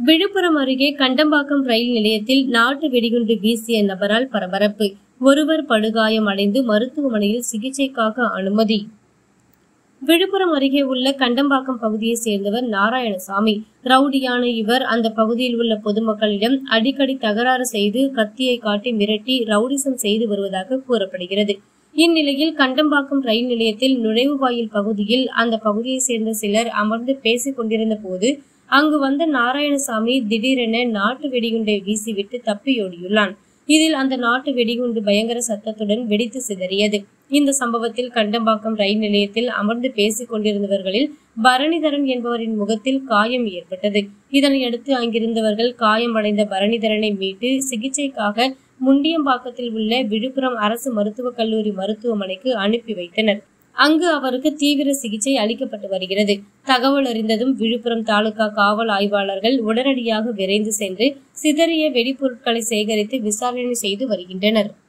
விழுப்புரம் அருகே கண்டம்பாக்கம் ரயில் நிலையத்தில் நாட்டு வெடிகுண்டு வீசிய நபரால் பரபரப்பு ஒருவர் படுகாயம் அடைந்து மருத்துவமனையில் சிகிச்சைக்காக அனுமதி விழுப்புரம் அருகே உள்ள கண்டம்பாக்கம் பகுதியை சேர்ந்தவர் நாராயணசாமி ரவுடியான இவர் அந்த பகுதியில் உள்ள பொதுமக்களிடம் அடிக்கடி தகராறு செய்து கத்தியை காட்டி மிரட்டி ரவுடிசம் செய்து வருவதாக கூறப்படுகிறது இந்நிலையில் கண்டம்பாக்கம் ரயில் நிலையத்தில் நுழைவுவாயில் பகுதியில் அந்த பகுதியை சேர்ந்த சிலர் அமர்ந்து பேசிக் கொண்டிருந்த போது அங்கு வந்த நாராயணசாமி திடீரென நாட்டு வெடிகுண்டை வீசிவிட்டு தப்பியோடியுள்ளான் இதில் அந்த நாட்டு வெடிகுண்டு பயங்கர சத்தத்துடன் வெடித்து சிதறியது இந்த சம்பவத்தில் கண்டம்பாக்கம் ரயில் நிலையத்தில் அமர்ந்து பேசிக் கொண்டிருந்தவர்களில் பரணிதரன் என்பவரின் முகத்தில் காயம் ஏற்பட்டது இதனையடுத்து அங்கிருந்தவர்கள் காயமடைந்த பரணிதரனை மீட்டு சிகிச்சைக்காக முண்டியம்பாக்கத்தில் உள்ள விழுப்புரம் அரசு மருத்துவக் கல்லூரி மருத்துவமனைக்கு அனுப்பி வைத்தனர் அங்கு அவருக்கு தீவிர சிகிச்சை அளிக்கப்பட்டு வருகிறது தகவல் அறிந்ததும் விழுப்புரம் தாலுகா காவல் ஆய்வாளர்கள் உடனடியாக விரைந்து சென்று சிதறிய வெடிபொருட்களை சேகரித்து விசாரணை செய்து வருகின்றனர்